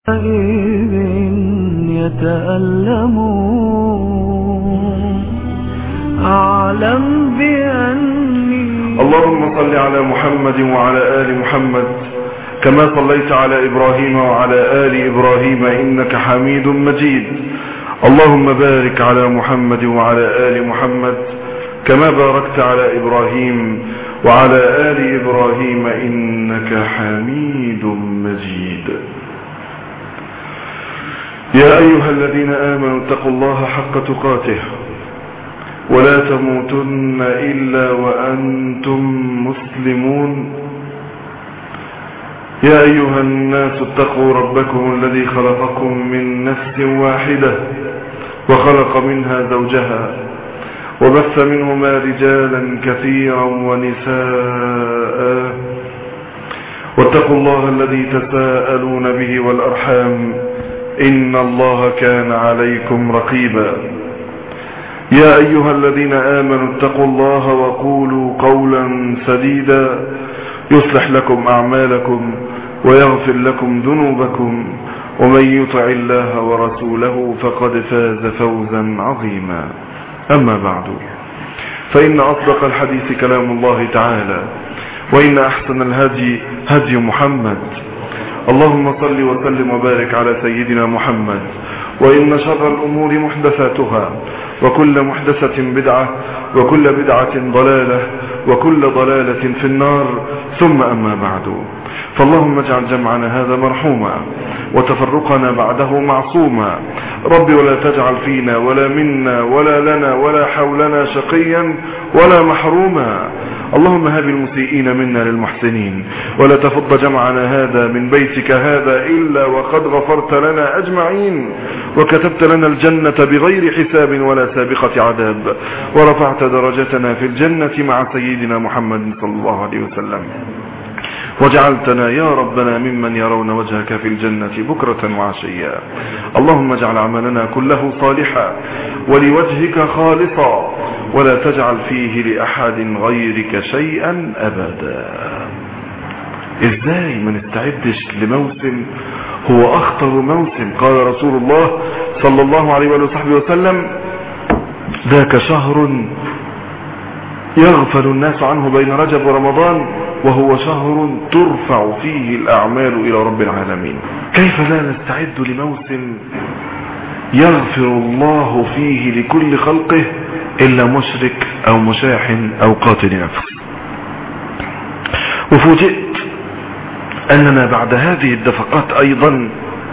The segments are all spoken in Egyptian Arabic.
يتألم أعلم بأني اللهم صل على محمد وعلى آل محمد كما صليت على إبراهيم وعلى آل إبراهيم إنك حميد مجيد اللهم بارك على محمد وعلى آل محمد كما باركت على إبراهيم وعلى آل إبراهيم إنك حميد مجيد يا أيها الذين آمنوا اتقوا الله حق تقاته ولا تموتن إلا وأنتم مسلمون يا أيها الناس اتقوا ربكم الذي خلقكم من نفس واحدة وخلق منها زوجها وبث منهما رجالا كثيرا ونساء واتقوا الله الذي تساءلون به والأرحام إن الله كان عليكم رقيبا يا أيها الذين آمنوا اتقوا الله وقولوا قولا سديدا يصلح لكم أعمالكم ويغفر لكم ذنوبكم ومن يطع الله ورسوله فقد فاز فوزا عظيما أما بعد فإن أصدق الحديث كلام الله تعالى وإن أحسن الهدي هدي محمد اللهم صل وسلم وبارك على سيدنا محمد وإن شر الأمور محدثاتها وكل محدثة بدعة وكل بدعة ضلالة وكل ضلالة في النار ثم أما بعد فاللهم اجعل جمعنا هذا مرحوما وتفرقنا بعده معصوما رب ولا تجعل فينا ولا منا ولا لنا ولا حولنا شقيا ولا محروما اللهم هب المسيئين منا للمحسنين ولا تفض جمعنا هذا من بيتك هذا إلا وقد غفرت لنا أجمعين وكتبت لنا الجنة بغير حساب ولا سابقة عذاب ورفعت درجتنا في الجنة مع سيدنا محمد صلى الله عليه وسلم وجعلتنا يا ربنا ممن يرون وجهك في الجنة بكرة وعشيا اللهم اجعل عملنا كله صالحا ولوجهك خالصا ولا تجعل فيه لأحد غيرك شيئا أبدا ازاي ما نستعدش لموسم هو أخطر موسم قال رسول الله صلى الله عليه وصحبه وسلم ذاك شهر يغفل الناس عنه بين رجب ورمضان وهو شهر ترفع فيه الأعمال إلى رب العالمين كيف لا نستعد لموسم يغفر الله فيه لكل خلقه إلا مشرك أو مشاحن أو قاتل نفس وفوجئت أننا بعد هذه الدفقات أيضا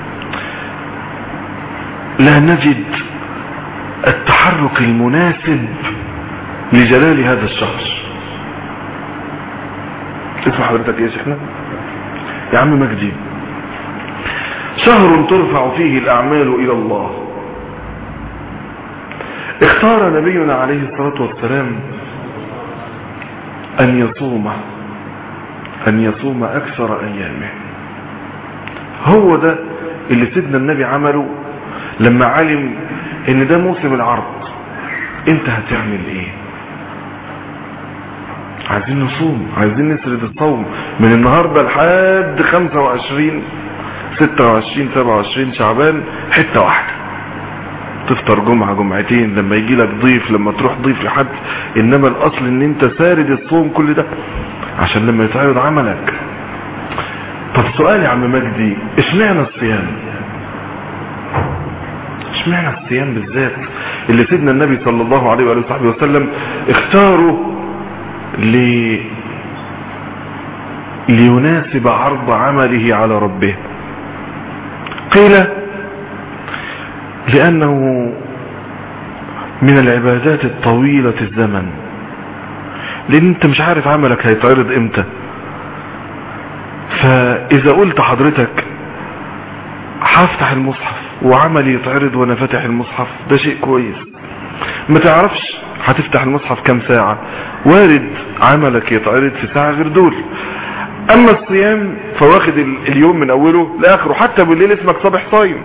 لا نجد التحرك المناسب لجلال هذا الشهر اسمع حضرتك يا شيخنا يا عم مجدي شهر ترفع فيه الأعمال إلى الله اختار نبينا عليه الصلاة والسلام أن يصوم أن يصوم أكثر أيامه هو ده اللي سيدنا النبي عمله لما علم ان ده موسم العرض انت هتعمل ايه عايزين نصوم عايزين نسرد الصوم من النهاردة لحد 25 26 27 شعبان حتة واحدة تفطر جمعة جمعتين لما يجي لك ضيف لما تروح ضيف لحد انما الاصل ان انت سارد الصوم كل ده عشان لما يتعرض عملك طب سؤال يا عم مجدي اشمعنى الصيام اشمعنى الصيام بالذات اللي سيدنا النبي صلى الله عليه وآله وصحبه وسلم اختاره ل... ليناسب عرض عمله على ربه قيل لأنه من العبادات الطويلة الزمن لأن انت مش عارف عملك هيتعرض امتى فإذا قلت حضرتك هفتح المصحف وعملي يتعرض وانا فاتح المصحف ده شيء كويس ما تعرفش هتفتح المصحف كم ساعة وارد عملك يتعرض في ساعة غير دول اما الصيام فواخد اليوم من اوله لاخره حتى بالليل اسمك صبح صايم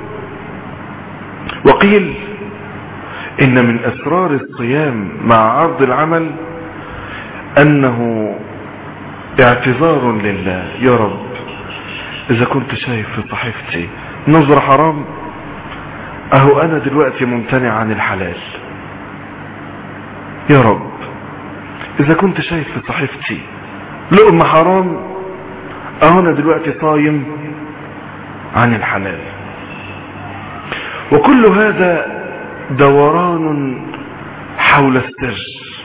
وقيل ان من اسرار الصيام مع عرض العمل انه اعتذار لله يا رب اذا كنت شايف في صحيفتي نظرة حرام اهو انا دلوقتي ممتنع عن الحلال يا رب اذا كنت شايف في صحيفتي لقمة حرام اهو انا دلوقتي صايم عن الحلال وكل هذا دوران حول السر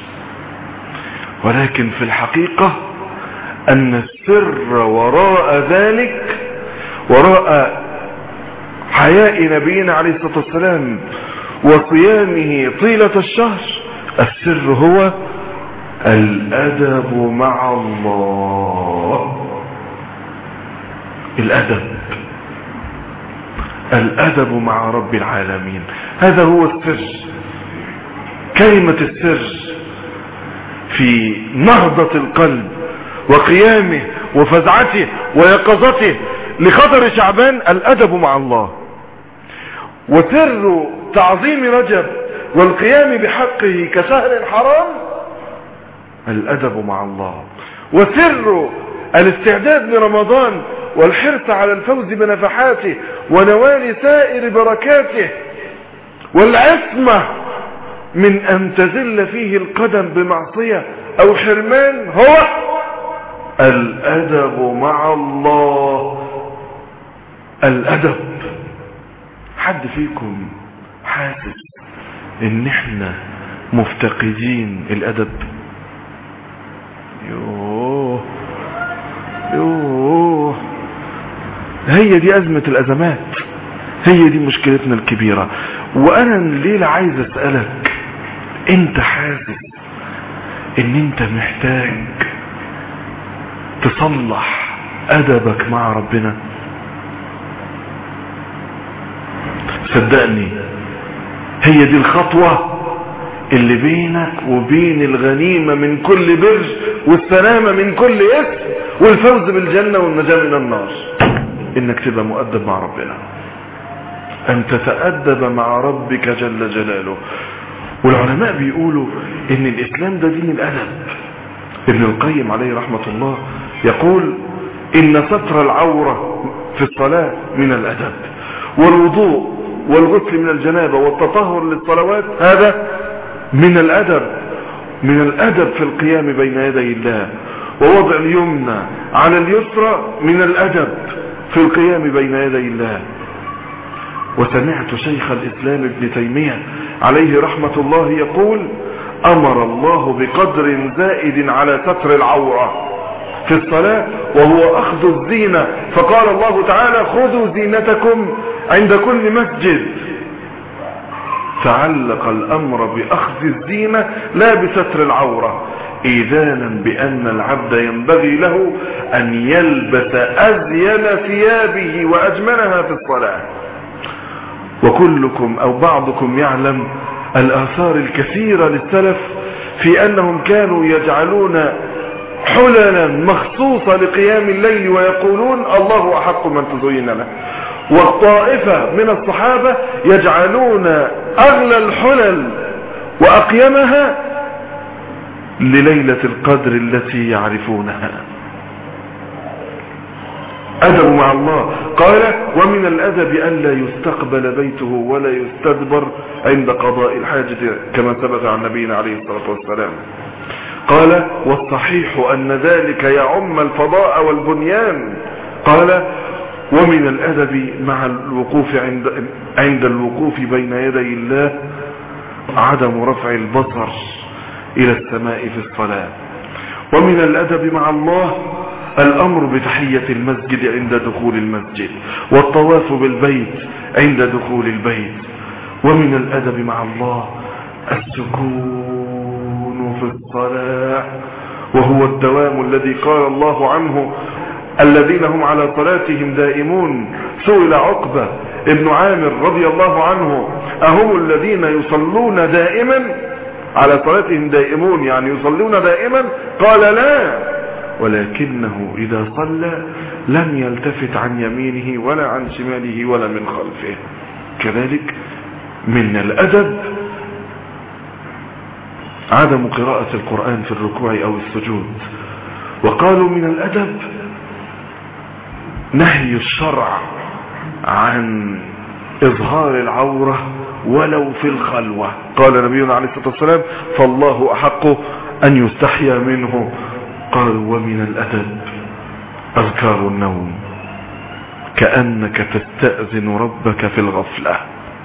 ولكن في الحقيقة ان السر وراء ذلك وراء حياء نبينا عليه الصلاة والسلام وصيامه طيلة الشهر السر هو الأدب مع الله الأدب الأدب مع رب العالمين هذا هو السر كلمة السر في نهضة القلب وقيامه وفزعته ويقظته لخطر شعبان الأدب مع الله وسر تعظيم رجب والقيام بحقه كشهر حرام الأدب مع الله وسر الاستعداد لرمضان والحرص على الفوز بنفحاته ونوال سائر بركاته والعصمة من أن تزل فيه القدم بمعصية أو حرمان هو الأدب مع الله الأدب حد فيكم حاسس ان احنا مفتقدين الادب يوه يوه هي دي ازمة الازمات هي دي مشكلتنا الكبيرة وانا الليلة عايز اسألك انت حاسس ان انت محتاج تصلح ادبك مع ربنا صدقني هي دي الخطوة اللي بينك وبين الغنيمة من كل بر والسلامة من كل اسم والفوز بالجنة والنجاة من النار انك تبقى مؤدب مع ربنا ان تتأدب مع ربك جل جلاله والعلماء بيقولوا ان الاسلام ده دين الادب ابن القيم عليه رحمة الله يقول ان ستر العورة في الصلاة من الادب والوضوء والغسل من الجنابة والتطهر للصلوات هذا من الأدب من الأدب في القيام بين يدي الله ووضع اليمنى على اليسرى من الأدب في القيام بين يدي الله وسمعت شيخ الإسلام ابن تيمية عليه رحمة الله يقول أمر الله بقدر زائد على ستر العورة في الصلاة وهو أخذ الزينة فقال الله تعالى خذوا زينتكم عند كل مسجد تعلق الأمر بأخذ الزينة لا بستر العورة إذانا بأن العبد ينبغي له أن يلبس أزين ثيابه وأجملها في الصلاة وكلكم أو بعضكم يعلم الآثار الكثيرة للسلف في أنهم كانوا يجعلون حللا مخصوصة لقيام الليل ويقولون الله أحق من تزين له والطائفة من الصحابة يجعلون أغلى الحلل وأقيمها لليلة القدر التي يعرفونها أدب مع الله قال ومن الأدب ألا يستقبل بيته ولا يستدبر عند قضاء الحاجة كما ثبت عن نبينا عليه الصلاة والسلام قال والصحيح أن ذلك يعم الفضاء والبنيان قال ومن الأدب مع الوقوف عند, عند الوقوف بين يدي الله عدم رفع البصر إلى السماء في الصلاة ومن الأدب مع الله الأمر بتحية المسجد عند دخول المسجد والطواف بالبيت عند دخول البيت ومن الأدب مع الله السكون في الصلاة وهو الدوام الذي قال الله عنه الذين هم على صلاتهم دائمون سئل عقبة ابن عامر رضي الله عنه أهم الذين يصلون دائما على صلاتهم دائمون يعني يصلون دائما قال لا ولكنه إذا صلى لم يلتفت عن يمينه ولا عن شماله ولا من خلفه كذلك من الأدب عدم قراءة القرآن في الركوع أو السجود وقالوا من الأدب نهي الشرع عن إظهار العورة ولو في الخلوة قال نبينا عليه الصلاة والسلام فالله أحق أن يستحيا منه قالوا ومن الأدب أذكار النوم كأنك تستأذن ربك في الغفلة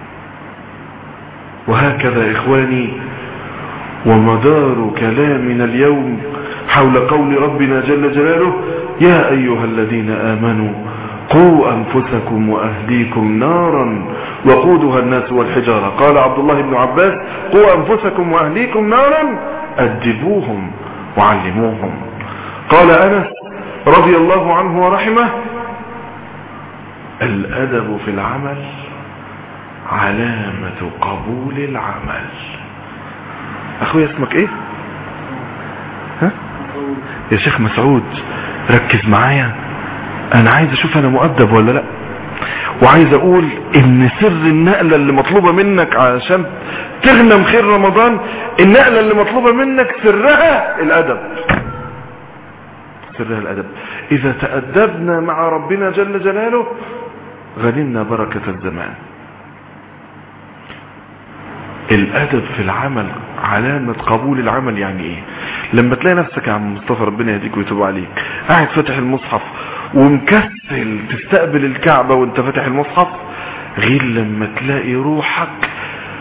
وهكذا إخواني ومدار كلامنا اليوم حول قول ربنا جل جلاله يا أيها الذين آمنوا قوا أنفسكم وأهليكم نارا وقودها الناس والحجارة قال عبد الله بن عباس قوا أنفسكم وأهليكم نارا أدبوهم وعلموهم قال أنس رضي الله عنه ورحمه الأدب في العمل علامة قبول العمل أخويا اسمك ايه ها يا شيخ مسعود ركز معايا انا عايز اشوف انا مؤدب ولا لا وعايز اقول ان سر النقلة اللي مطلوبة منك عشان تغنم خير رمضان النقلة اللي مطلوبة منك سرها الادب سرها الادب اذا تأدبنا مع ربنا جل جلاله غنمنا بركة الزمان الادب في العمل علامة قبول العمل يعني ايه لما تلاقي نفسك يا عم مصطفى ربنا يهديك ويتوب عليك قاعد فاتح المصحف ومكسل تستقبل الكعبة وانت فاتح المصحف غير لما تلاقي روحك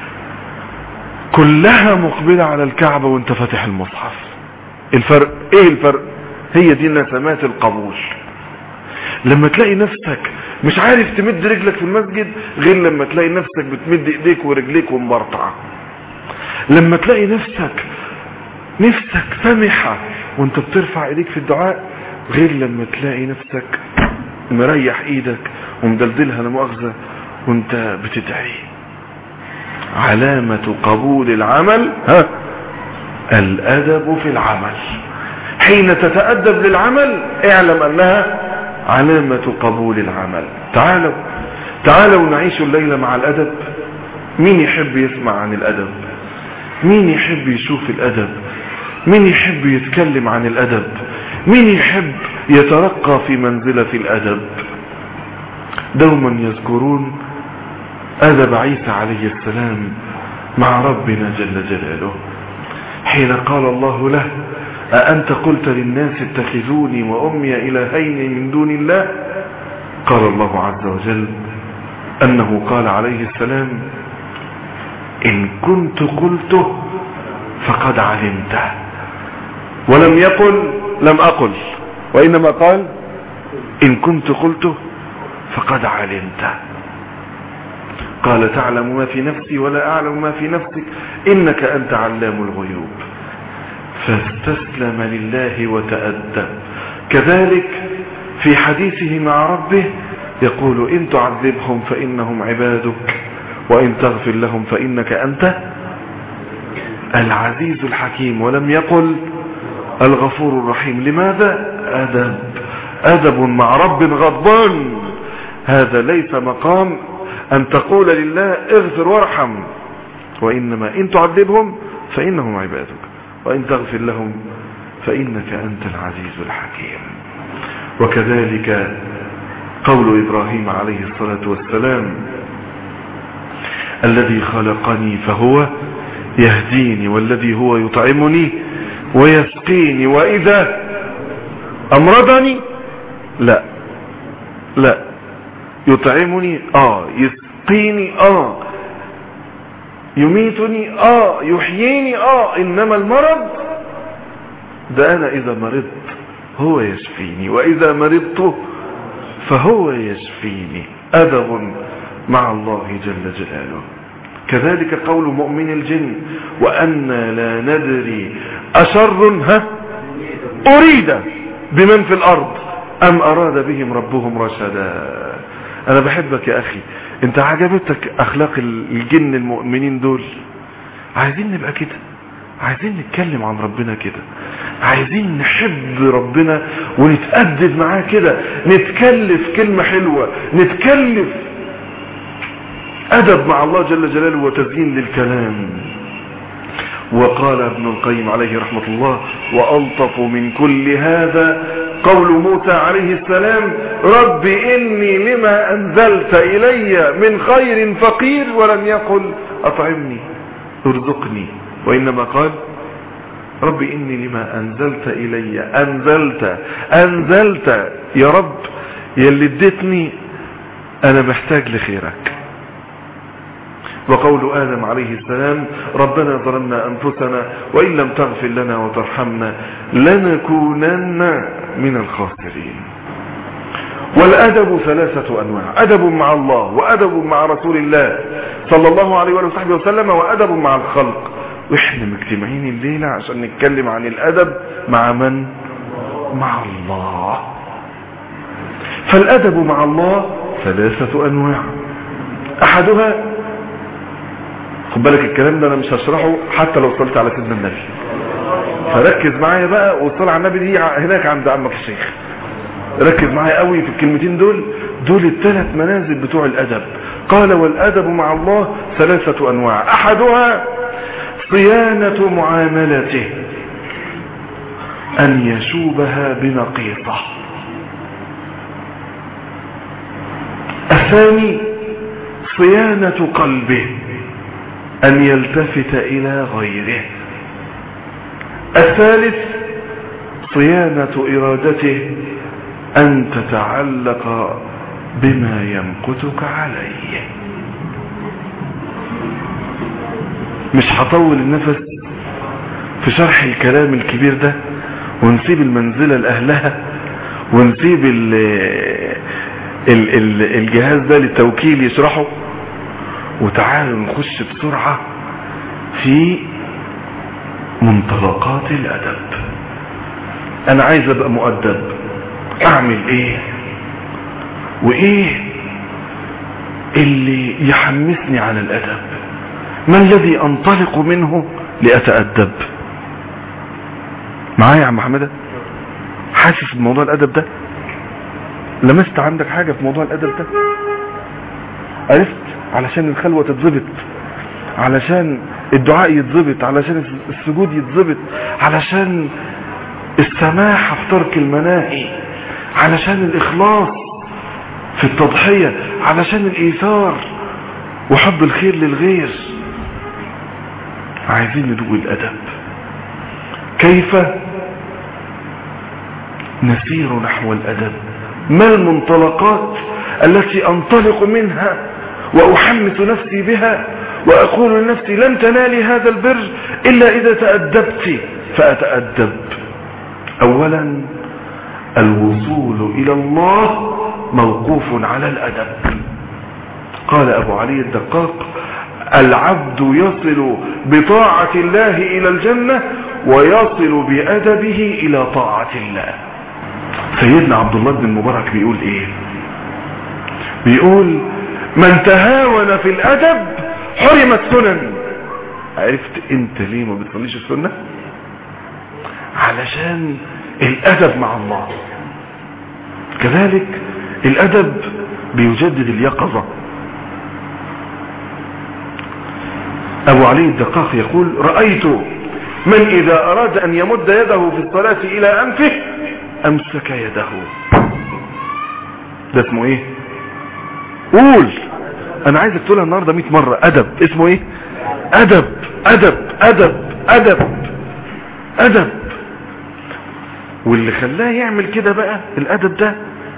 كلها مقبلة على الكعبة وانت فاتح المصحف الفرق ايه الفرق هي دي نسمات القبول لما تلاقي نفسك مش عارف تمد رجلك في المسجد غير لما تلاقي نفسك بتمد ايديك ورجليك ومبرطعة لما تلاقي نفسك نفسك سمحة وانت بترفع ايديك في الدعاء غير لما تلاقي نفسك مريح ايدك ومدلدلها لمؤاخذة وانت بتدعي علامة قبول العمل ها الادب في العمل حين تتأدب للعمل اعلم انها علامة قبول العمل تعالوا تعالوا نعيش الليلة مع الادب مين يحب يسمع عن الادب مين يحب يشوف الادب مين يحب يتكلم عن الادب مين يحب يترقى في منزلة الادب دوما يذكرون ادب عيسى عليه السلام مع ربنا جل جلاله حين قال الله له أأنت قلت للناس اتخذوني وأمي إلهين من دون الله قال الله عز وجل أنه قال عليه السلام إن كنت قلته فقد علمته ولم يقل لم أقل وإنما قال إن كنت قلته فقد علمته قال تعلم ما في نفسي ولا أعلم ما في نفسك إنك أنت علام الغيوب فاستسلم لله وتأدب كذلك في حديثه مع ربه يقول إن تعذبهم فإنهم عبادك وإن تغفر لهم فإنك أنت العزيز الحكيم ولم يقل الغفور الرحيم لماذا أدب أدب مع رب غضبان هذا ليس مقام أن تقول لله اغفر وارحم وإنما إن تعذبهم فإنهم عبادك وإن تغفر لهم فإنك أنت العزيز الحكيم وكذلك قول إبراهيم عليه الصلاة والسلام الذي خلقني فهو يهديني والذي هو يطعمني ويسقيني وإذا أمرضني لا لا يطعمني آه يسقيني آه يميتني آه يحييني آه إنما المرض ده أنا إذا مرضت هو يشفيني وإذا مرضت فهو يشفيني أدب مع الله جل جلاله كذلك قول مؤمن الجن وأن لا ندري أشر ها أريد بمن في الأرض أم أراد بهم ربهم رشدا أنا بحبك يا أخي أنت عجبتك أخلاق الجن المؤمنين دول عايزين نبقى كده عايزين نتكلم عن ربنا كده عايزين نحب ربنا ونتأدب معاه كده نتكلف كلمة حلوة نتكلف أدب مع الله جل جلاله وتزيين للكلام وقال ابن القيم عليه رحمة الله وألطف من كل هذا قول موسى عليه السلام رب إني لما أنزلت إلي من خير فقير ولم يقل أطعمني ارزقني وإنما قال رب إني لما أنزلت إلي أنزلت أنزلت يا رب يلي اديتني أنا محتاج لخيرك وقول آدم عليه السلام ربنا ظلمنا أنفسنا وإن لم تغفر لنا وترحمنا لنكونن من الخاسرين والأدب ثلاثة أنواع أدب مع الله وأدب مع رسول الله صلى الله عليه وآله وصحبه وسلم وأدب مع الخلق وإحنا مجتمعين الليلة عشان نتكلم عن الأدب مع من؟ مع الله فالأدب مع الله ثلاثة أنواع أحدها خد بالك الكلام ده انا مش هشرحه حتى لو وصلت على سيدنا النبي فركز معايا بقى والصلاة على النبي دي هناك عند عمك الشيخ ركز معايا قوي في الكلمتين دول دول الثلاث منازل بتوع الادب قال والادب مع الله ثلاثة انواع احدها صيانة معاملته ان يشوبها بنقيطة الثاني صيانة قلبه أن يلتفت إلى غيره الثالث صيانة إرادته أن تتعلق بما يمقتك عليه مش هطول النفس في شرح الكلام الكبير ده ونسيب المنزلة لأهلها ونسيب ال ال ال الجهاز ده للتوكيل يشرحه وتعالوا نخش بسرعة في منطلقات الأدب أنا عايز أبقى مؤدب أعمل إيه وإيه اللي يحمسني على الأدب ما الذي أنطلق منه لأتأدب معايا يا عم محمد حاسس بموضوع الأدب ده لمست عندك حاجة في موضوع الأدب ده عرفت علشان الخلوة تتظبط علشان الدعاء يتظبط علشان السجود يتظبط علشان السماحة في ترك المناهي علشان الإخلاص في التضحية علشان الإيثار وحب الخير للغير عايزين ندوق الأدب كيف نسير نحو الأدب ما المنطلقات التي أنطلق منها وأحمس نفسي بها وأقول لنفسي لن تنالي هذا البر إلا إذا تأدبت فأتأدب أولا الوصول إلى الله موقوف على الأدب قال أبو علي الدقاق العبد يصل بطاعة الله إلى الجنة ويصل بأدبه إلى طاعة الله سيدنا عبد الله بن المبارك بيقول ايه بيقول من تهاون في الادب حرم السنن عرفت انت ليه ما بتصليش السنة علشان الادب مع الله كذلك الادب بيجدد اليقظة ابو علي الدقاق يقول رأيت من اذا اراد ان يمد يده في الصلاة الى انفه امسك يده ده اسمه ايه قول انا عايزك تقولها النهارده 100 مرة ادب اسمه ايه ادب ادب ادب ادب ادب واللي خلاه يعمل كده بقى الادب ده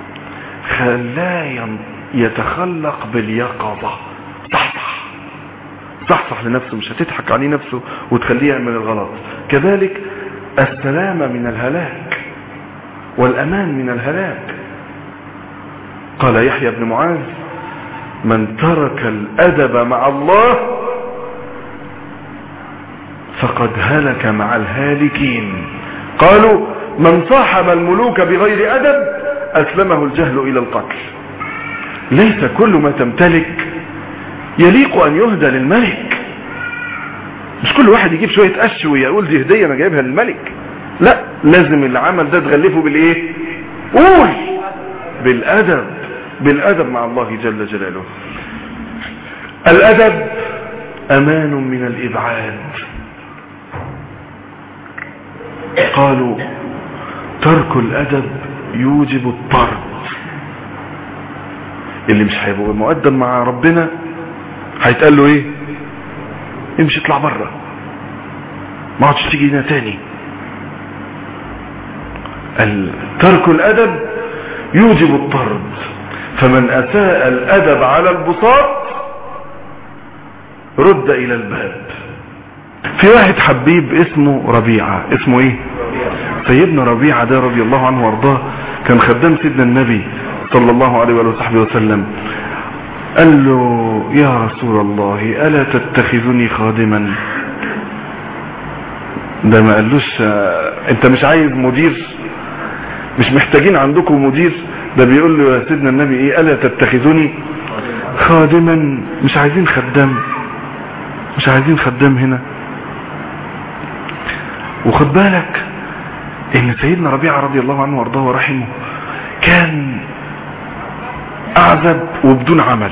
خلاه يتخلق باليقظة صحصح صحصح لنفسه مش هتضحك عليه نفسه وتخليه يعمل الغلط كذلك السلامة من الهلاك والأمان من الهلاك قال يحيى بن معاذ من ترك الأدب مع الله فقد هلك مع الهالكين قالوا من صاحب الملوك بغير أدب أسلمه الجهل إلى القتل ليس كل ما تمتلك يليق أن يهدى للملك مش كل واحد يجيب شوية قش ويقول دي هدية أنا جايبها للملك لا لازم العمل ده تغلفه بالايه قول بالادب بالادب مع الله جل جلاله الادب امان من الابعاد قالوا ترك الادب يوجب الطرد اللي مش هيبقى مؤدب مع ربنا هيتقال له ايه امشي اطلع بره ما عادش تيجي هنا تاني ترك الادب يوجب الطرد فمن اساء الادب على البساط رد الى الباب في واحد حبيب اسمه ربيعة اسمه ايه سيدنا ربيعة ده رضي الله عنه وارضاه كان خدام سيدنا النبي صلى الله عليه وآله وصحبه وسلم قال له يا رسول الله ألا تتخذني خادما ده ما قالوش انت مش عايز مدير مش محتاجين عندكم مدير ده بيقول له يا سيدنا النبي ايه ألا تتخذني خادما مش عايزين خدام مش عايزين خدام هنا وخد بالك ان سيدنا ربيعة رضي الله عنه وارضاه ورحمه كان اعذب وبدون عمل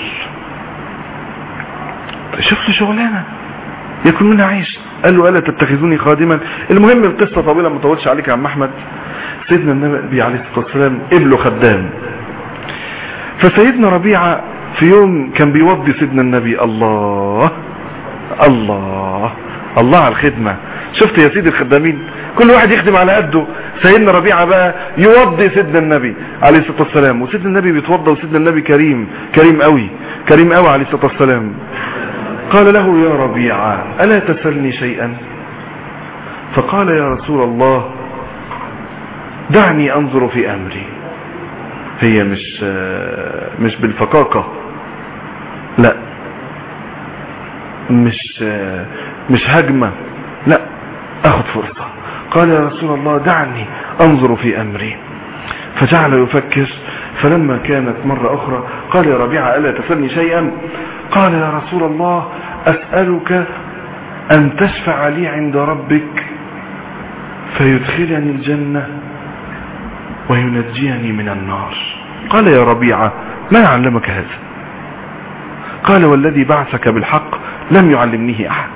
شوف له شغلانه يكون منها عيش قال له الا تتخذوني خادما المهم القصه طويله ما طولش عليك يا عم احمد سيدنا النبي عليه الصلاه والسلام قبله خدام فسيدنا ربيعه في يوم كان بيوضي سيدنا النبي الله الله الله على الخدمه شفت يا سيدي الخدامين كل واحد يخدم على قده سيدنا ربيعه بقى يوضي سيدنا النبي عليه الصلاه والسلام وسيدنا النبي بيتوضى وسيدنا النبي كريم كريم قوي كريم قوي عليه الصلاه والسلام قال له يا ربيعه الا تسلني شيئا فقال يا رسول الله دعني انظر في امري هي مش مش بالفقاقه لا مش مش هجمه لا اخذ فرصة قال يا رسول الله دعني انظر في امري فجعل يفكر فلما كانت مرة اخرى قال يا ربيعة الا تسألني شيئا قال يا رسول الله اسألك ان تشفع لي عند ربك فيدخلني الجنة وينجيني من النار قال يا ربيعة ما علمك هذا قال والذي بعثك بالحق لم يعلمنيه احد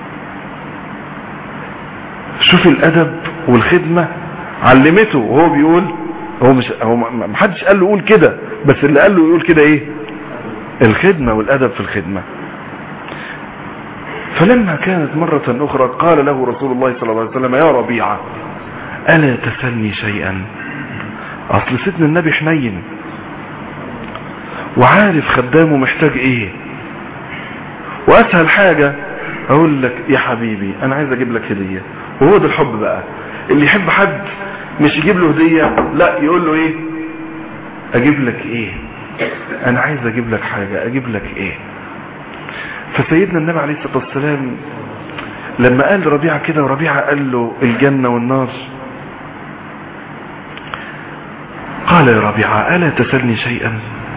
شوف الادب والخدمة علمته وهو بيقول هو مش هو ما حدش قال له قول كده بس اللي قال له يقول كده ايه الخدمة والادب في الخدمة فلما كانت مرة اخرى قال له رسول الله صلى الله عليه وسلم يا ربيعة الا تسلني شيئا اصل سيدنا النبي حنين وعارف خدامه محتاج ايه واسهل حاجة اقول لك يا حبيبي انا عايز اجيب لك هدية وهو ده الحب بقى اللي يحب حد مش يجيب له هدية لا يقول له ايه اجيب لك ايه انا عايز اجيب لك حاجة اجيب لك ايه فسيدنا النبي عليه الصلاة والسلام لما قال ربيعة كده وربيعة قال له الجنة والنار قال يا ربيعة ألا تسألني شيئا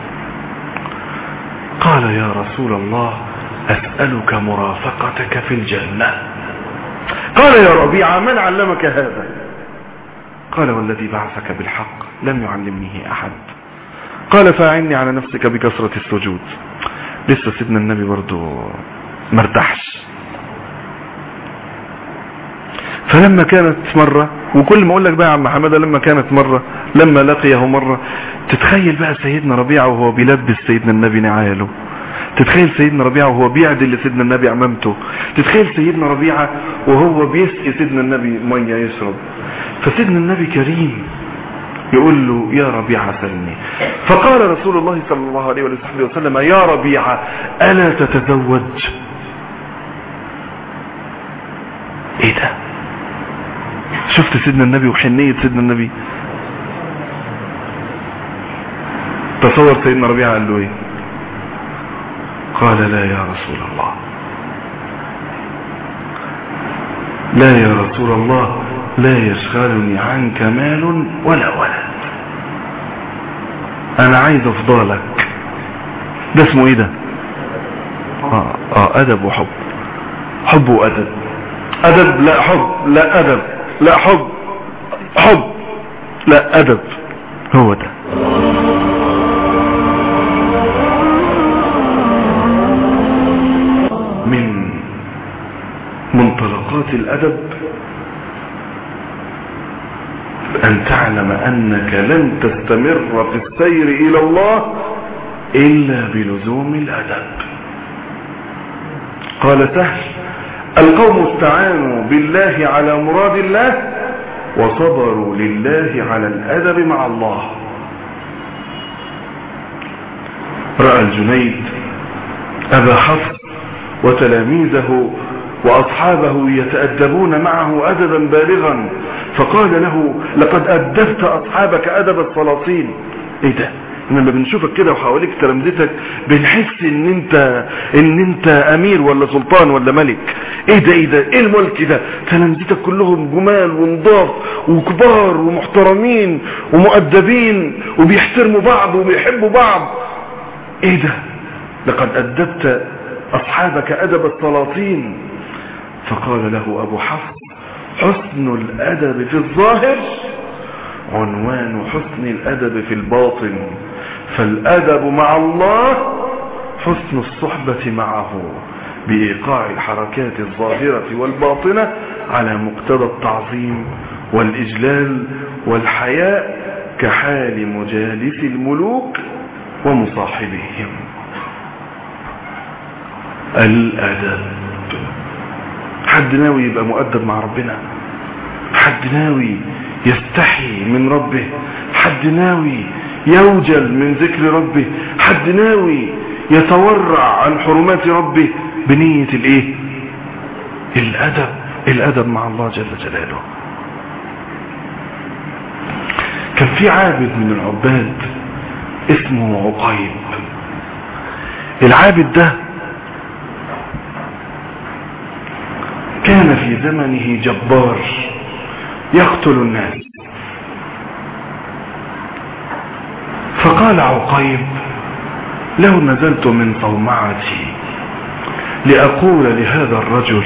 قال يا رسول الله أسألك مرافقتك في الجنة قال يا ربيعة من علمك هذا قال والذي بعثك بالحق لم يعلمنيه أحد قال فاعني على نفسك بكثرة السجود لسه سيدنا النبي برضو مرتاحش فلما كانت مرة وكل ما اقول لك بقى يا عم حماده لما كانت مرة لما لقيه مرة تتخيل بقى سيدنا ربيعه وهو بيلبس سيدنا النبي نعاله تتخيل سيدنا ربيعه وهو بيعدل لسيدنا النبي عمامته تتخيل سيدنا ربيعه وهو بيسقي سيدنا النبي ميه يشرب فسيدنا النبي كريم يقول له يا ربيعه سلني فقال رسول الله صلى الله عليه وصحبه وسلم يا ربيعه الا تتزوج ايه ده شفت سيدنا النبي وحنية سيدنا النبي تصور سيدنا ربيعه قال له ايه قال لا يا رسول الله لا يا رسول الله لا يشغلني عنك مال ولا ولد انا عايز افضلك ده اسمه ايه ده اه, آه ادب وحب حب وادب ادب لا حب لا ادب لا حب حب لا ادب هو ده من منطلقات الادب أن تعلم أنك لن تستمر في السير إلى الله إلا بلزوم الأدب قال سهل القوم استعانوا بالله على مراد الله وصبروا لله على الأدب مع الله رأى الجنيد أبا حفص وتلاميذه وأصحابه يتأدبون معه أدبا بالغا فقال له لقد أدبت أصحابك أدب السلاطين ايه ده لما بنشوفك كده وحواليك تلامذتك بنحس ان انت ان انت امير ولا سلطان ولا ملك ايه ده ايه ده ايه الملك ده تلامذتك كلهم جمال ونضاف وكبار ومحترمين ومؤدبين وبيحترموا بعض وبيحبوا بعض ايه ده لقد ادبت اصحابك ادب السلاطين فقال له ابو حفص حسن الادب في الظاهر عنوان حسن الادب في الباطن فالادب مع الله حسن الصحبة معه بإيقاع الحركات الظاهرة والباطنة على مقتضى التعظيم والإجلال والحياء كحال مجالس الملوك ومصاحبهم الأدب حد ناوي يبقى مؤدب مع ربنا حد ناوي يستحي من ربه حد ناوي يوجل من ذكر ربه حد ناوي يتورع عن حرمات ربه بنية الايه الادب الادب مع الله جل جلاله كان في عابد من العباد اسمه عقيب العابد ده كان في زمنه جبار يقتل الناس فقال عقيب لو نزلت من صومعتي لأقول لهذا الرجل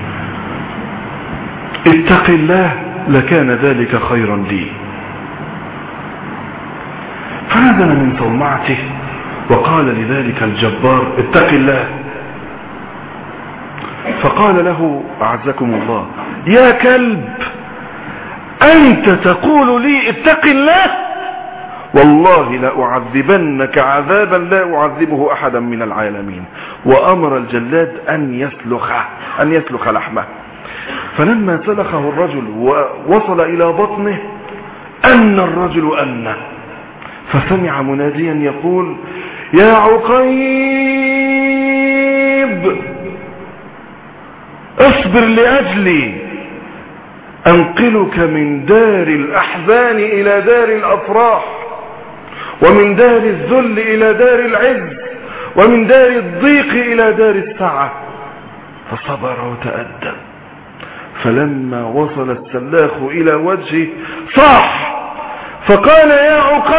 اتق الله لكان ذلك خيرا لي فنزل من صومعته وقال لذلك الجبار اتق الله فقال له أعزكم الله يا كلب أنت تقول لي اتق الله والله لأعذبنك عذابا لا أعذبه أحدا من العالمين وأمر الجلاد أن يسلخه أن يسلخ لحمه فلما سلخه الرجل ووصل إلى بطنه أن الرجل أنه فسمع مناديا يقول يا عقيب اصبر لأجلي أنقلك من دار الأحزان إلى دار الأفراح ومن دار الذل إلى دار العز ومن دار الضيق إلى دار السعة فصبر وتأدب فلما وصل السلاخ إلى وجهه صاح فقال يا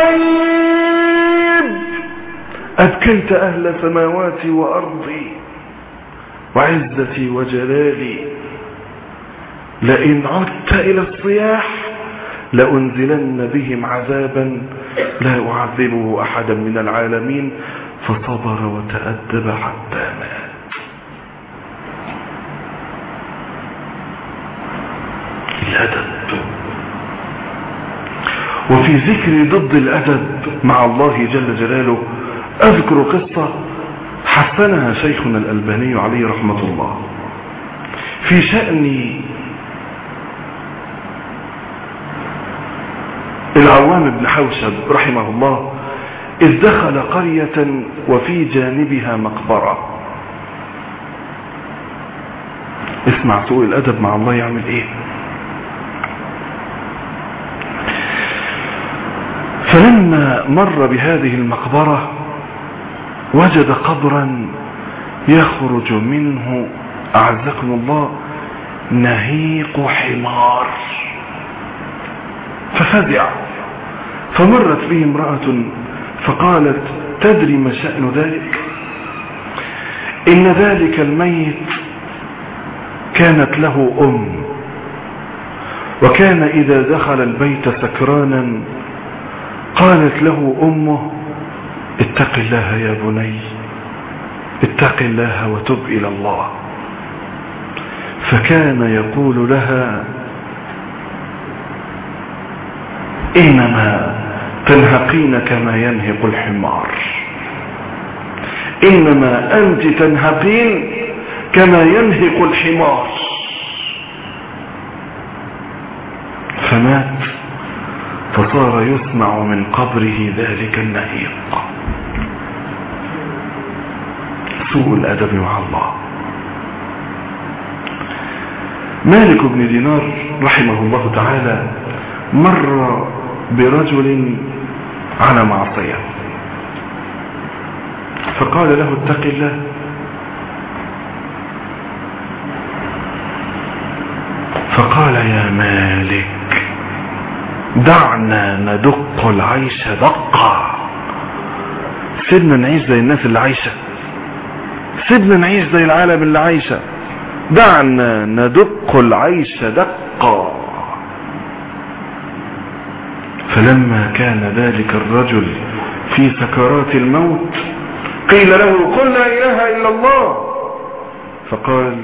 عقيب أبكيت أهل سماواتي وأرضي وعزتي وجلالي لئن عدت إلى الصياح لأنزلن بهم عذابا لا أعذبه أحدا من العالمين فصبر وتأدب حتى مات الأدب وفي ذكر ضد الأدب مع الله جل جلاله أذكر قصة حسنها شيخنا الألباني عليه رحمة الله في شأن العوام بن حوشب رحمه الله إذ دخل قرية وفي جانبها مقبرة اسمع سوء الأدب مع الله يعمل ايه فلما مر بهذه المقبرة وجد قبرا يخرج منه أعزكم الله نهيق حمار ففزع فمرت به امرأة فقالت تدري ما شأن ذلك إن ذلك الميت كانت له أم وكان إذا دخل البيت سكرانا قالت له أمه اتق الله يا بني اتق الله وتب إلى الله فكان يقول لها إنما تنهقين كما ينهق الحمار إنما أنت تنهقين كما ينهق الحمار فمات فصار يسمع من قبره ذلك النهيق سوء الأدب مع الله مالك بن دينار رحمه الله تعالى مر برجل على معصية فقال له اتق الله فقال يا مالك دعنا ندق العيش دقا سيبنا نعيش زي الناس اللي عايشة سيبنا نعيش زي العالم اللي عايشة دعنا ندق العيش دقا فلما كان ذلك الرجل في سكرات الموت قيل له قل لا إله إلا الله فقال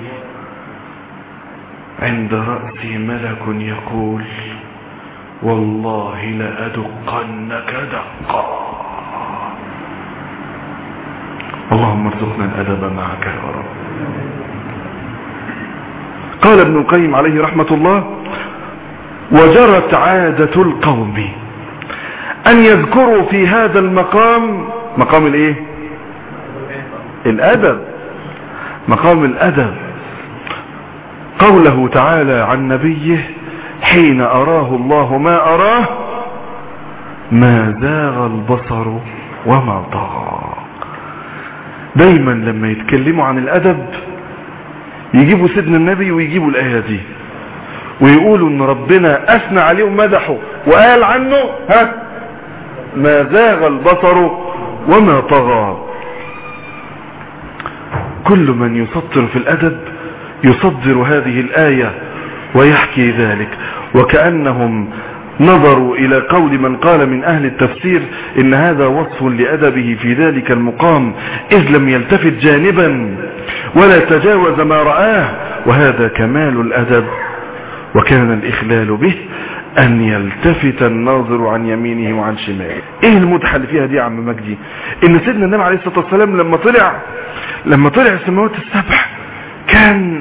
عند رأسي ملك يقول والله لأدقنك دقا اللهم ارزقنا الأدب معك يا رب قال ابن القيم عليه رحمة الله وجرت عادة القوم أن يذكروا في هذا المقام مقام الايه الأدب مقام الأدب قوله تعالى عن نبيه حين أراه الله ما أراه ما زاغ البصر وما طغى دايما لما يتكلموا عن الأدب يجيبوا سيدنا النبي ويجيبوا الآية دي ويقولوا ان ربنا اثنى عليه ومدحه وقال عنه ها ما زاغ البصر وما طغى كل من يسطر في الادب يصدر هذه الايه ويحكي ذلك وكانهم نظروا الى قول من قال من اهل التفسير ان هذا وصف لادبه في ذلك المقام اذ لم يلتفت جانبا ولا تجاوز ما رآه وهذا كمال الادب وكان الإخلال به أن يلتفت الناظر عن يمينه وعن شماله إيه المدحة اللي فيها دي يا عم مجدي إن سيدنا النبي عليه الصلاة والسلام لما طلع لما طلع السماوات السبع كان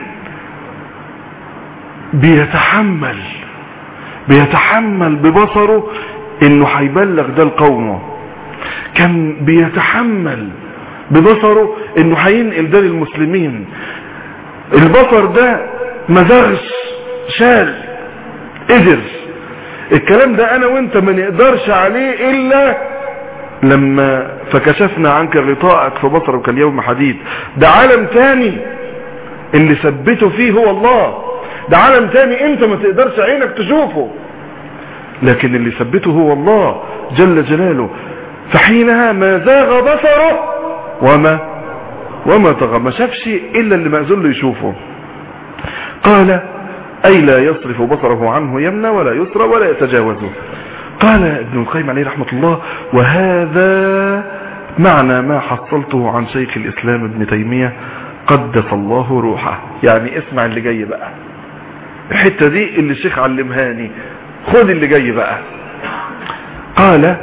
بيتحمل بيتحمل ببصره إنه هيبلغ ده لقومه كان بيتحمل ببصره إنه هينقل ده للمسلمين البصر ده مزغش شال قدر الكلام ده انا وانت ما نقدرش عليه الا لما فكشفنا عنك غطاءك فبصرك اليوم حديد ده عالم تاني اللي ثبته فيه هو الله ده عالم تاني انت ما تقدرش عينك تشوفه لكن اللي ثبته هو الله جل جلاله فحينها ما زاغ بصره وما وما طغى ما شافش الا اللي مأذون له يشوفه قال أي لا يصرف بصره عنه يمنى ولا يسرى ولا يتجاوزه قال ابن القيم عليه رحمة الله وهذا معنى ما حصلته عن شيخ الإسلام ابن تيمية قدس الله روحه يعني اسمع اللي جاي بقى الحتة دي اللي الشيخ علمهاني خد اللي جاي بقى قال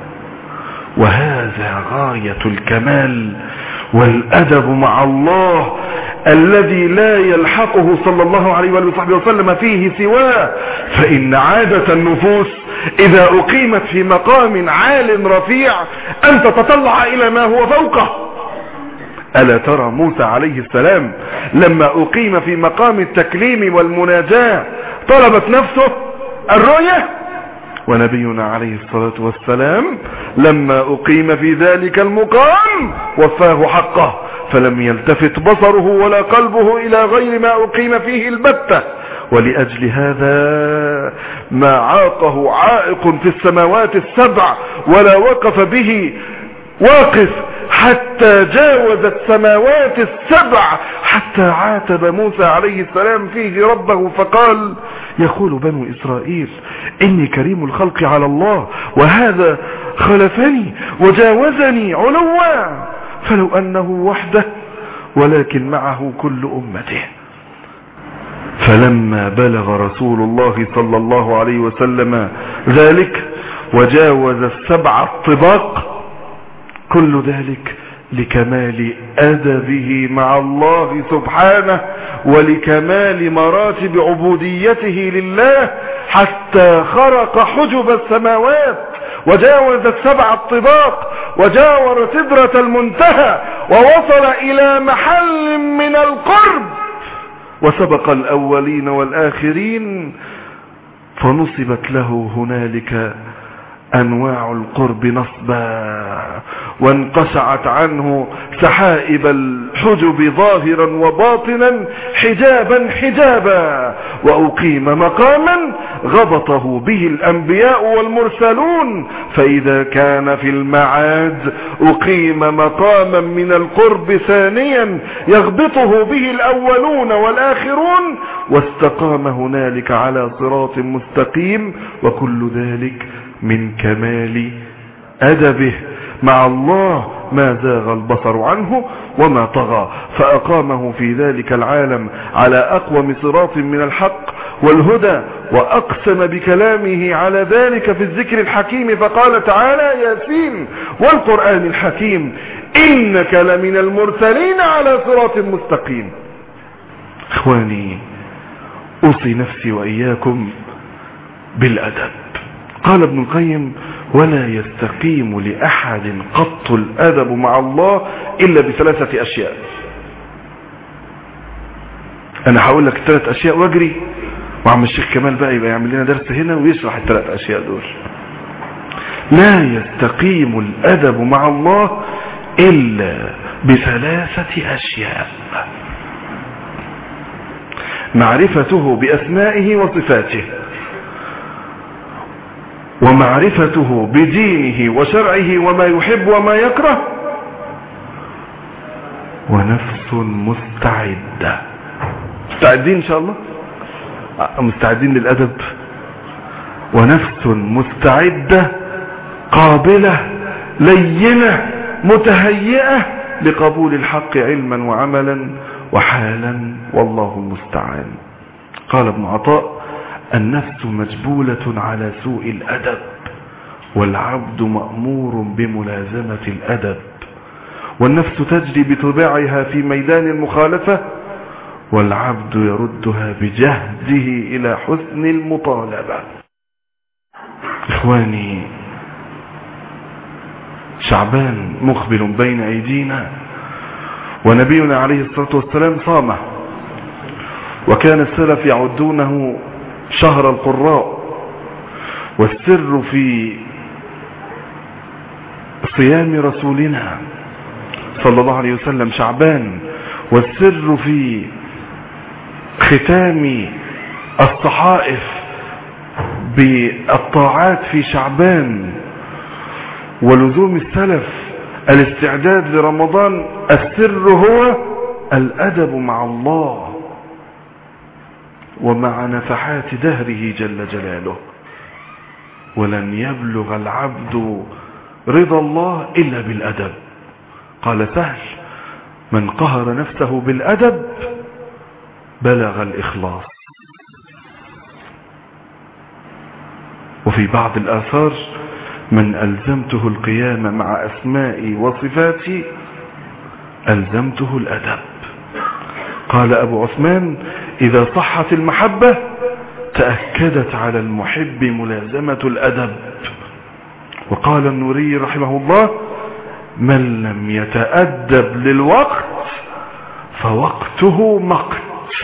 وهذا غاية الكمال والأدب مع الله الذي لا يلحقه صلى الله عليه وآله وصحبه وسلم فيه سواه فإن عادة النفوس إذا أقيمت في مقام عال رفيع أن تتطلع إلى ما هو فوقه ألا ترى موسى عليه السلام لما أقيم في مقام التكليم والمناجاة طلبت نفسه الرؤية ونبينا عليه الصلاة والسلام لما أقيم في ذلك المقام وفاه حقه فلم يلتفت بصره ولا قلبه إلى غير ما أقيم فيه البتة ولأجل هذا ما عاقه عائق في السماوات السبع ولا وقف به واقف حتى جاوز السماوات السبع حتى عاتب موسى عليه السلام فيه ربه فقال يقول بنو إسرائيل إني كريم الخلق على الله وهذا خلفني وجاوزني علوا فلو أنه وحده ولكن معه كل أمته فلما بلغ رسول الله صلى الله عليه وسلم ذلك وجاوز السبع الطباق كل ذلك لكمال أدبه مع الله سبحانه ولكمال مراتب عبوديته لله حتى خرق حجب السماوات وجاوز السبع الطباق وجاور سدرة المنتهى ووصل إلى محل من القرب وسبق الأولين والآخرين فنصبت له هنالك أنواع القرب نصبا وانقشعت عنه سحائب الحجب ظاهرا وباطنا حجابا حجابا وأقيم مقاما غبطه به الأنبياء والمرسلون فإذا كان في المعاد أقيم مقاما من القرب ثانيا يغبطه به الأولون والآخرون واستقام هنالك على صراط مستقيم وكل ذلك من كمال أدبه مع الله ما زاغ البصر عنه وما طغى فأقامه في ذلك العالم على أقوم صراط من الحق والهدى وأقسم بكلامه على ذلك في الذكر الحكيم فقال تعالى ياسين والقرآن الحكيم إنك لمن المرسلين على صراط مستقيم إخواني أوصي نفسي وإياكم بالأدب قال ابن القيم ولا يستقيم لأحد قط الأدب مع الله إلا بثلاثة أشياء أنا هقول لك الثلاث أشياء واجري وعم الشيخ كمال بقى يبقى يعمل لنا درس هنا ويشرح الثلاث أشياء دول لا يستقيم الأدب مع الله إلا بثلاثة أشياء معرفته بأسمائه وصفاته ومعرفته بدينه وشرعه وما يحب وما يكره ونفس مستعدة مستعدين ان شاء الله مستعدين للأدب ونفس مستعدة قابلة لينة متهيئة لقبول الحق علما وعملا وحالا والله المستعان قال ابن عطاء النفس مجبولة على سوء الأدب والعبد مأمور بملازمة الأدب والنفس تجري بطباعها في ميدان المخالفة والعبد يردها بجهده إلى حسن المطالبة إخواني شعبان مقبل بين أيدينا ونبينا عليه الصلاة والسلام صامه وكان السلف يعدونه شهر القراء والسر في صيام رسولنا صلى الله عليه وسلم شعبان والسر في ختام الصحائف بالطاعات في شعبان ولزوم السلف الاستعداد لرمضان السر هو الأدب مع الله ومع نفحات دهره جل جلاله ولن يبلغ العبد رضا الله إلا بالأدب قال سهل من قهر نفسه بالأدب بلغ الإخلاص وفي بعض الآثار من ألزمته القيام مع أسمائي وصفاتي ألزمته الأدب قال أبو عثمان إذا صحت المحبة تأكدت على المحب ملازمة الأدب وقال النوري رحمه الله من لم يتأدب للوقت فوقته مقت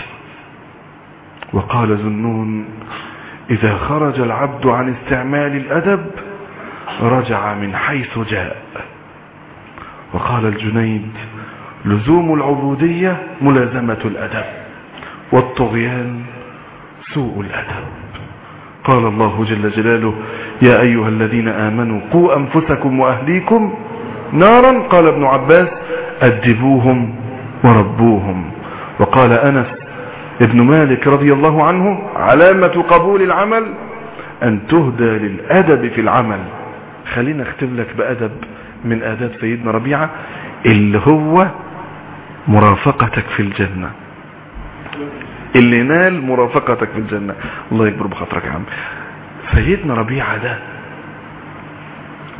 وقال ذنون إذا خرج العبد عن استعمال الأدب رجع من حيث جاء وقال الجنيد لزوم العبودية ملازمة الأدب والطغيان سوء الأدب قال الله جل جلاله يا أيها الذين آمنوا قوا أنفسكم وأهليكم نارا قال ابن عباس أدبوهم وربوهم وقال أنس ابن مالك رضي الله عنه علامة قبول العمل أن تهدى للأدب في العمل خلينا اختم لك بأدب من آداب سيدنا ربيعة اللي هو مرافقتك في الجنة اللي نال مرافقتك في الجنة الله يكبر بخاطرك يا عم سيدنا ربيعة ده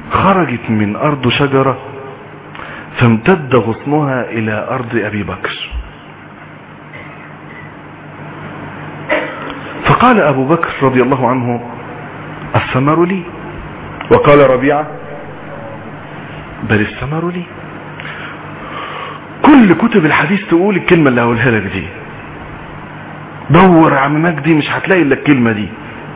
خرجت من أرض شجرة فامتد غصنها إلى أرض أبي بكر فقال أبو بكر رضي الله عنه الثمر لي وقال ربيعة بل الثمر لي كل كتب الحديث تقول الكلمة اللي هقولها لك دي دور يا عم مجدي مش هتلاقي الا الكلمة دي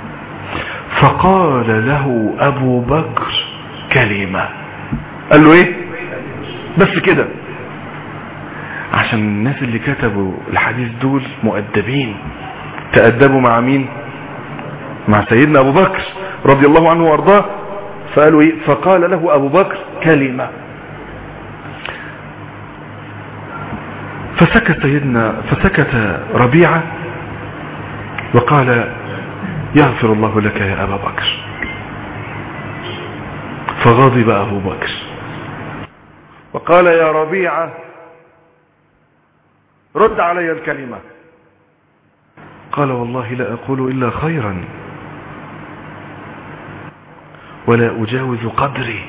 فقال له ابو بكر كلمة قال له ايه بس كده عشان الناس اللي كتبوا الحديث دول مؤدبين تأدبوا مع مين مع سيدنا ابو بكر رضي الله عنه وارضاه فقالوا ايه فقال له ابو بكر كلمة فسكت سيدنا فسكت ربيعة وقال يغفر الله لك يا أبا بكر فغضب أبو بكر وقال يا ربيعة رد علي الكلمة قال والله لا أقول إلا خيرا ولا أجاوز قدري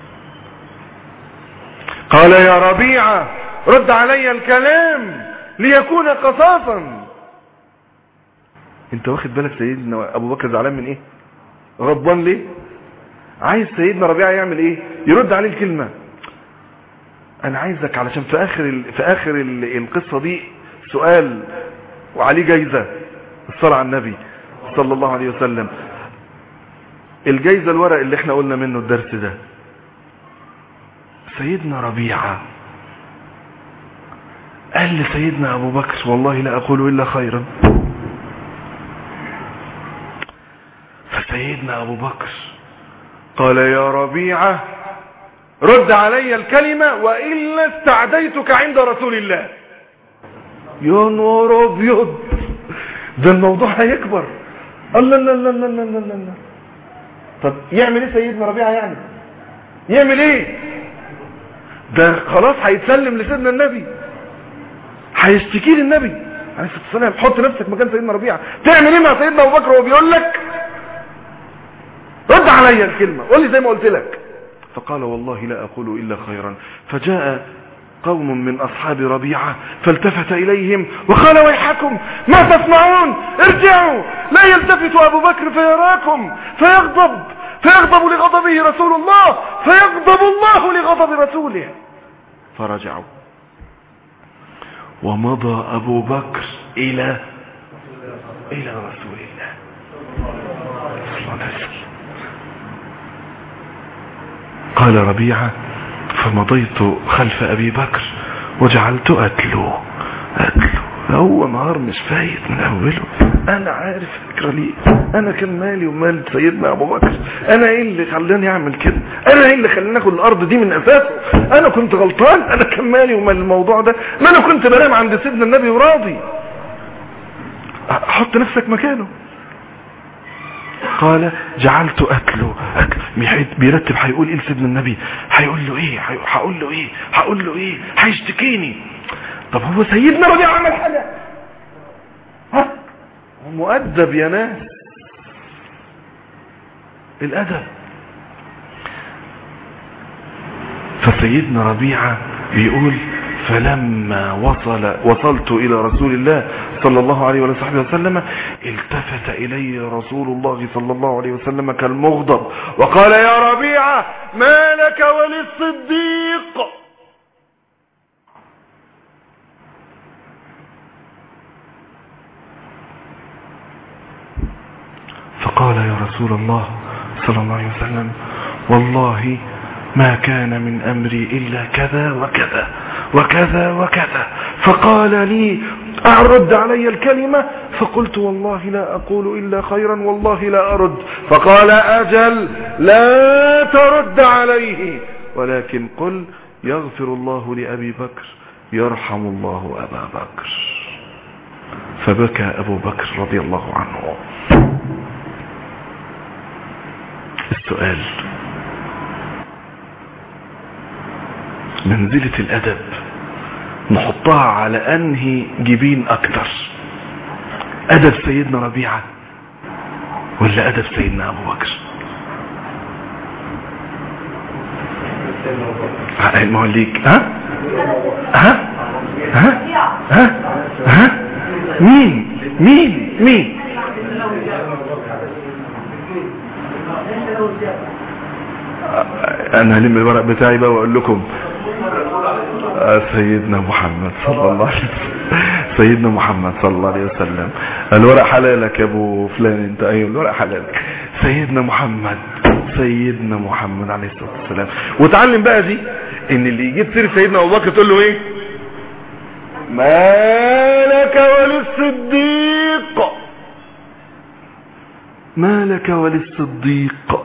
قال يا ربيعة رد علي الكلام ليكون قصاصا انت واخد بالك سيدنا ابو بكر زعلان من ايه غضبان ليه عايز سيدنا ربيعه يعمل ايه يرد عليه الكلمه انا عايزك علشان في اخر ال... في اخر ال... القصه دي سؤال وعليه جايزه الصلاه على النبي صلى الله عليه وسلم الجايزه الورق اللي احنا قلنا منه الدرس ده سيدنا ربيعه قال لسيدنا ابو بكر والله لا اقول الا خيرا فسيدنا ابو بكر قال يا ربيعة رد علي الكلمة وإلا استعديتك عند رسول الله يا نور ابيض ده الموضوع هيكبر الله لا لا لا لا لا لا طب يعمل ايه سيدنا ربيعة يعني يعمل ايه ده خلاص هيتسلم لسيدنا النبي هيشتكي للنبي عليه الصلاه والسلام حط نفسك مكان سيدنا ربيعه تعمل ايه مع سيدنا ابو بكر وهو بيقول لك رد علي الكلمه قول لي زي ما قلت لك فقال والله لا اقول الا خيرا فجاء قوم من اصحاب ربيعه فالتفت اليهم وقال ويحكم ما تصنعون ارجعوا لا يلتفت ابو بكر فيراكم فيغضب فيغضب لغضبه رسول الله فيغضب الله لغضب رسوله فرجعوا ومضى أبو بكر إلى إلى رسول الله صلى الله عليه وسلم قال ربيعة فمضيت خلف أبي بكر وجعلت أتلو أتلو هو نهار مش فايت من أوله أنا عارف فكرة ليه أنا كان مالي ومال سيدنا أبو بكر أنا إيه اللي خلاني أعمل كده أنا إيه اللي خلاني أخد الأرض دي من أساسه أنا كنت غلطان أنا كان مالي ومال الموضوع ده ما أنا كنت بنام عند سيدنا النبي وراضي حط نفسك مكانه قال جعلت أتلو أتلو بيرتب هيقول إيه لسيدنا النبي هيقول له إيه هقول له إيه هقول له إيه هيشتكيني طب هو سيدنا ربيع عمل حاجة ها مؤدب يا ناس الأدب فسيدنا ربيعة بيقول فلما وصل وصلت إلى رسول الله صلى الله عليه وصحبه وسلم التفت إلي رسول الله صلى الله عليه وسلم كالمغضب وقال يا ربيعة ما لك وللصديق فقال يا رسول الله صلى الله عليه وسلم والله ما كان من أمري إلا كذا وكذا وكذا وكذا فقال لي أرد علي الكلمة فقلت والله لا أقول إلا خيرا والله لا أرد فقال أجل لا ترد عليه ولكن قل يغفر الله لأبي بكر يرحم الله أبا بكر فبكى أبو بكر رضي الله عنه السؤال منزلة الأدب نحطها على أنهي جبين أكتر أدب سيدنا ربيعة ولا أدب سيدنا أبو بكر ما هو ليك ها ها ها ها ها مين مين مين انا هلم الورق بتاعي بقى واقول لكم سيدنا محمد صلى الله عليه وسلم سيدنا محمد صلى الله عليه وسلم الورق حلالك يا ابو فلان انت ايوه الورق حلالك سيدنا محمد سيدنا محمد عليه الصلاه والسلام وتعلم بقى دي ان اللي يجيب سيره سيدنا ابو بكر تقول له ايه ما لك وللصديق ما لك وللصديق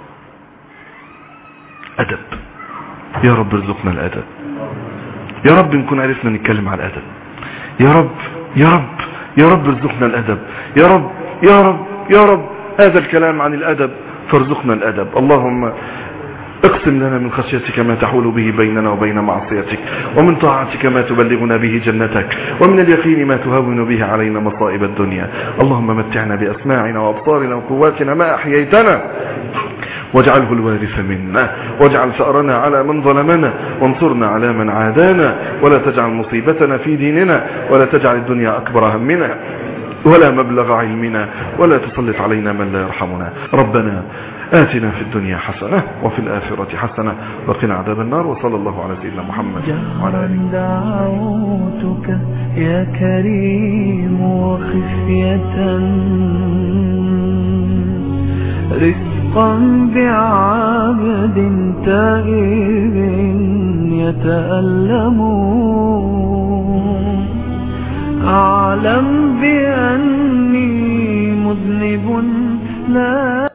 ادب يا رب ارزقنا الادب يا رب نكون عرفنا نتكلم على الادب يا رب يا رب يا رب ارزقنا الادب يا رب يا رب يا رب هذا الكلام عن الادب فارزقنا الادب اللهم اقسم لنا من خشيتك ما تحول به بيننا وبين معصيتك ومن طاعتك ما تبلغنا به جنتك ومن اليقين ما تهون به علينا مصائب الدنيا اللهم متعنا بأسماعنا وأبصارنا وقواتنا ما أحييتنا واجعله الوارث منا واجعل ثأرنا على من ظلمنا وانصرنا على من عادانا ولا تجعل مصيبتنا في ديننا ولا تجعل الدنيا أكبر همنا ولا مبلغ علمنا ولا تسلط علينا من لا يرحمنا ربنا آتنا في الدنيا حسنة وفي الآخرة حسنة وقنا عذاب النار وصلى الله على سيدنا محمد وعلى آله دعوتك يا كريم وخفية رزقا بعبد تائب يتألم أعلم بأني مذنب لا